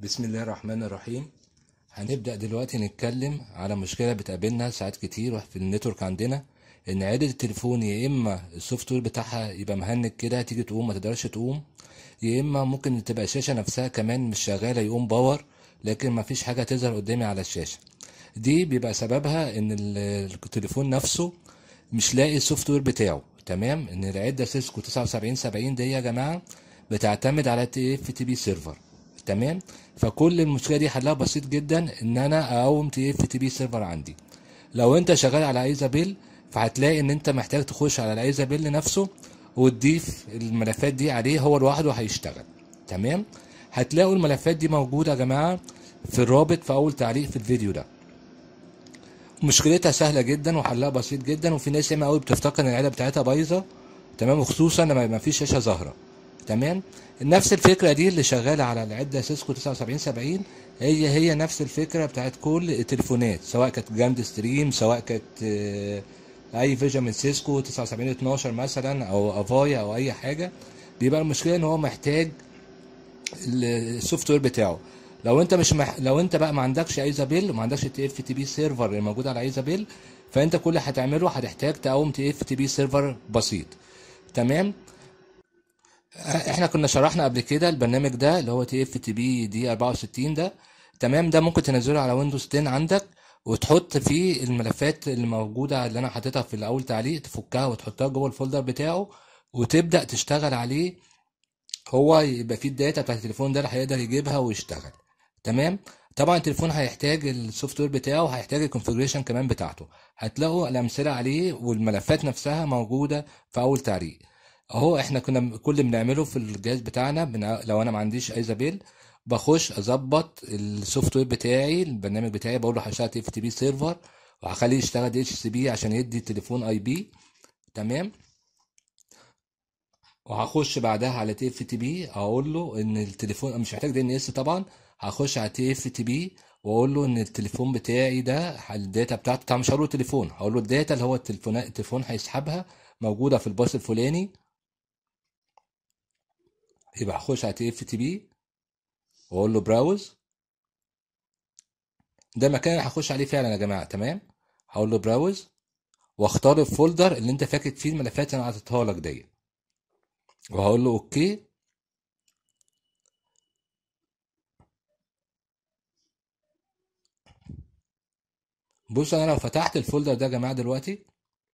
بسم الله الرحمن الرحيم هنبدأ دلوقتي نتكلم على مشكلة بتقابلنا ساعات كتير في النتورك عندنا ان عدة التليفون يا اما السوفت وير بتاعها يبقى مهنج كده تيجي تقوم ما تقدرش تقوم يا اما ممكن تبقى الشاشة نفسها كمان مش شغالة يقوم باور لكن ما فيش حاجة تظهر قدامي على الشاشة دي بيبقى سببها ان ال- التليفون نفسه مش لاقي السوفت وير بتاعه تمام ان العده سيسكو 7970 دي يا جماعه بتعتمد على تي اف تي بي سيرفر تمام فكل المشكله دي حلها بسيط جدا ان انا اقوم تي اف تي بي سيرفر عندي لو انت شغال على ايزابيل فهتلاقي ان انت محتاج تخش على الايزابيل نفسه وتضيف الملفات دي عليه هو لوحده هيشتغل تمام هتلاقوا الملفات دي موجوده يا جماعه في الرابط في اول تعليق في الفيديو ده مشكلتها سهله جدا وحلها بسيط جدا وفي ناس ياما قوي بتفتكر ان العيله بتاعتها بايظه تمام وخصوصا لما ما فيش شاشه ظاهره تمام نفس الفكره دي اللي شغاله على العده سيسكو 7970 هي هي نفس الفكره بتاعت كل التليفونات سواء كانت جراند ستريم سواء كانت آه، اي فيجن من سيسكو 7912 مثلا او افايا او اي حاجه بيبقى المشكله ان هو محتاج السوفت وير بتاعه لو انت مش مح... لو انت بقى ما عندكش ايزابيل وما عندكش تي اف تي بي سيرفر اللي موجود على ايزابيل فانت كل اللي هتعمله هتحتاج تقوم تي اف تي بي سيرفر بسيط تمام احنا كنا شرحنا قبل كده البرنامج ده اللي هو تي اف تي بي دي 64 ده تمام ده ممكن تنزله على ويندوز 10 عندك وتحط فيه الملفات اللي موجوده اللي انا حاططها في الاول تعليق تفكها وتحطها جوه الفولدر بتاعه وتبدا تشتغل عليه هو يبقى فيه الداتا بتاعت التليفون ده اللي هيقدر يجيبها ويشتغل تمام طبعا التليفون هيحتاج السوفت وير بتاعه هيحتاج الكونفيجريشن كمان بتاعته هتلاقوا الامثله عليه والملفات نفسها موجوده في اول تعليق اهو احنا كنا كل اللي بنعمله في الجهاز بتاعنا بنع... لو انا ما عنديش ايزابيل بخش اظبط السوفت وير بتاعي البرنامج بتاعي بقول له هشتغل اف تي بي سيرفر وهخليه يشتغل دي اتش سي بي عشان يدي التليفون اي بي تمام وهخش بعدها على تي اف تي بي اقول له ان التليفون مش محتاج دي ان اس طبعا هخش على تي اف تي بي واقول له ان التليفون بتاعي ده الداتا بتاعته طبعا مش هقول له تليفون هقول له الداتا اللي هو التليفون التليفون هيسحبها موجوده في الباص الفلاني يبقى هخش على تي اف تي بي واقول له براوز ده المكان اللي هخش عليه فعلا يا جماعه تمام هقول له براوز واختار الفولدر اللي انت فاكر فيه الملفات اللي انا حاططها لك دي وهقول له اوكي بص انا لو فتحت الفولدر ده يا جماعه دلوقتي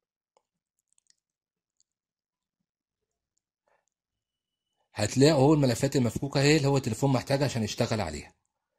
هتلاقوا هو الملفات المفكوكه هي اللي هو التليفون محتاجها عشان يشتغل عليها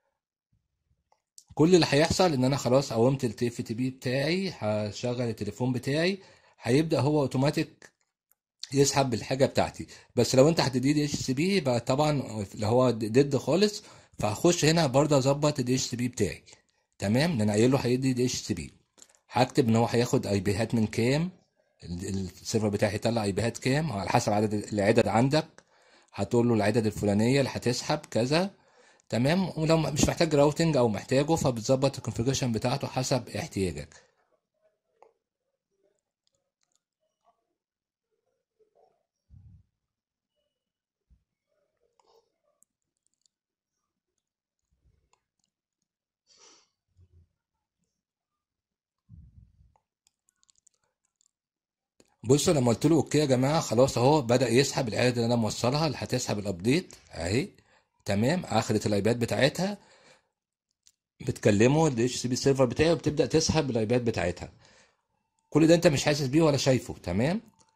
كل اللي هيحصل ان انا خلاص قومت التي اف تي بي بتاعي هشغل التليفون بتاعي هيبدا هو اوتوماتيك يسحب الحاجه بتاعتي بس لو انت هتدي دي اتش سي بي يبقى طبعا اللي هو ضد خالص فهخش هنا برضه اظبط الدي اتش سي بي بتاعي تمام لان انا قايل له هيدي دي اتش سي بي هكتب ان هو هياخد اي بيهات من كام ال- السيرفر بتاعي هيطلع اي بيهات كام على حسب عدد العدد عندك هتقول له العدد الفلانيه اللي هتسحب كذا تمام ولو مش محتاج راوتنج او محتاجه فبتظبط الكونفيجريشن بتاعته حسب احتياجك بصوا لما قلت له اوكي يا جماعه خلاص اهو بدا يسحب العدد اللي انا موصلها اللي هتسحب الابديت اهي تمام اخدت الايباد بتاعتها بتكلمه الاتش سي بي سيرفر بتاعي وبتبدا تسحب الايباد بتاعتها كل ده انت مش حاسس بيه ولا شايفه تمام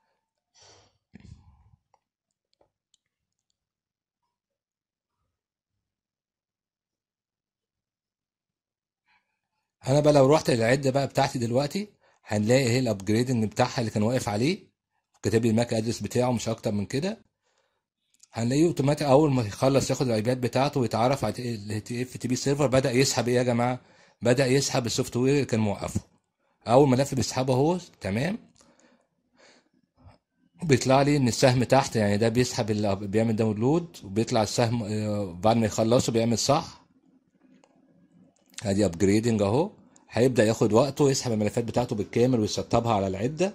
انا بقى لو رحت للعده بقى بتاعتي دلوقتي هنلاقي اهي الابجريدنج بتاعها اللي كان واقف عليه كاتب لي الماك ادرس بتاعه مش اكتر من كده هنلاقيه اوتوماتيك اول ما يخلص ياخد الايباد بتاعته ويتعرف على التي اف تي بي سيرفر بدا يسحب ايه يا جماعه بدا يسحب السوفت وير اللي كان موقفه اول ملف بيسحبه اهو تمام بيطلع لي ان السهم تحت يعني ده بيسحب اللي بيعمل داونلود وبيطلع السهم آه، بعد ما يخلصه بيعمل صح ادي ابجريدنج اهو هيبدا ياخد وقته يسحب الملفات بتاعته بالكامل ويسطبها على العده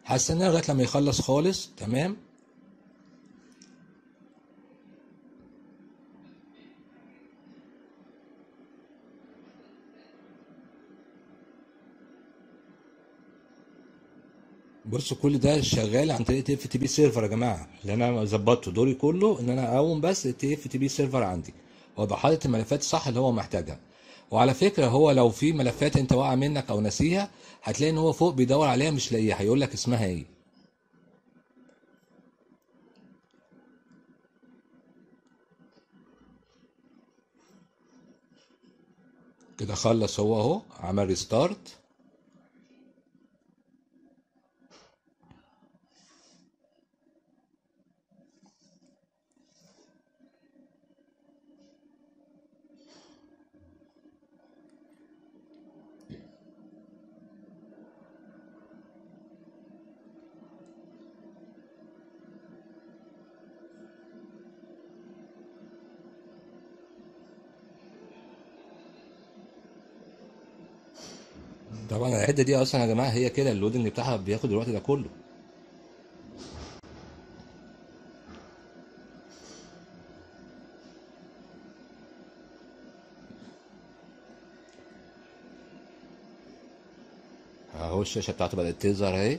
هستناه لغايه لما يخلص خالص تمام بصوا كل ده شغال عن طريق تي اف تي بي سيرفر يا جماعه اللي انا ظبطته دوري كله ان انا اقوم بس التي اف تي بي سيرفر عندي وابقى حاطط الملفات الصح اللي هو محتاجها وعلى فكره هو لو في ملفات انت واقعه منك او ناسيها هتلاقي ان هو فوق بيدور عليها مش لاقيها هيقول لك اسمها ايه كده خلص هو اهو عمل ريستارت طبعا العده دي اصلا يا جماعه هي كده اللودنج بتاعها بياخد الوقت ده كله اهو الشاشه بتاعته بدات تظهر اهي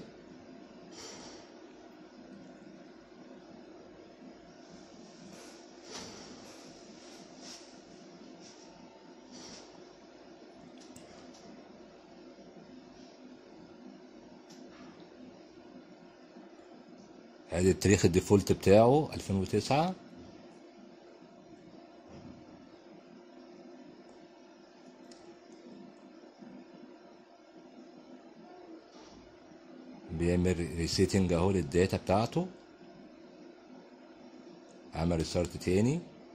ادي التاريخ الديفولت بتاعه 2009 بيعمل ريسيتنج اهو للداتا بتاعته عمل ريستارت تاني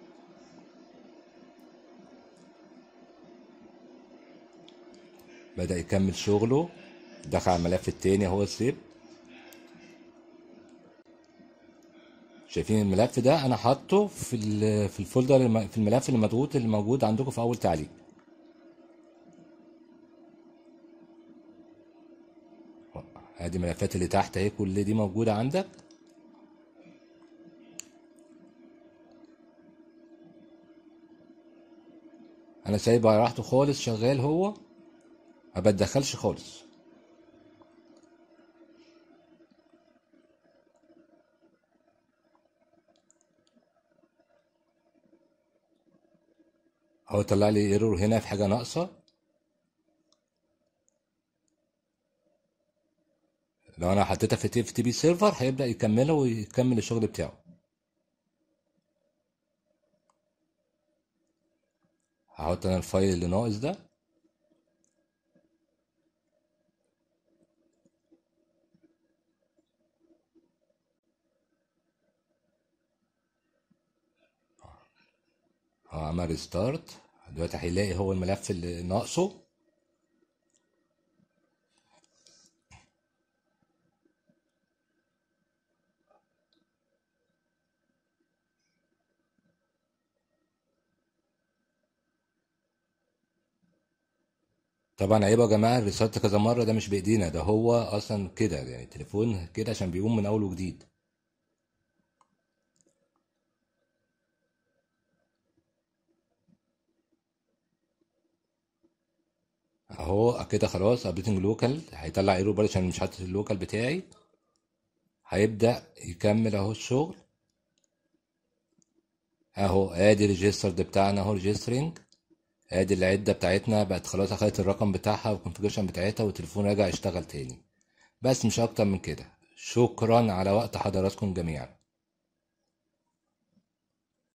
بدأ يكمل شغله دخل على الملف التاني اهو السيب شايفين الملف ده انا حاطه في ال- في الفولدر الم- في الملف اللي مضغوط اللي موجود عندكم في اول تعليق ادي الملفات اللي تحت اهي كل دي موجوده عندك انا سايبه على راحته خالص شغال هو ما بتدخلش خالص هو طلع لي ايرور هنا في حاجه ناقصه لو انا حطيتها في تي اف تي بي سيرفر هيبدا يكمله ويكمل الشغل بتاعه هحط انا الفايل اللي ناقص ده اه عمل ريستارت دلوقتي هيلاقي هو الملف اللي ناقصه طبعا عيب يا جماعه الريستارت كذا مره ده مش بايدينا ده هو اصلا كده يعني التليفون كده عشان بيقوم من اول وجديد اهو كده خلاص ابديتنج لوكال هيطلع ايرور برضه عشان مش حاطط اللوكال بتاعي هيبدأ يكمل اهو الشغل اهو ادي ريجسترد بتاعنا اهو ريجسترنج ادي العدة بتاعتنا بقت خلاص اخدت الرقم بتاعها والكونفيجريشن بتاعتها والتليفون راجع يشتغل تاني بس مش اكتر من كده شكرا على وقت حضراتكم جميعا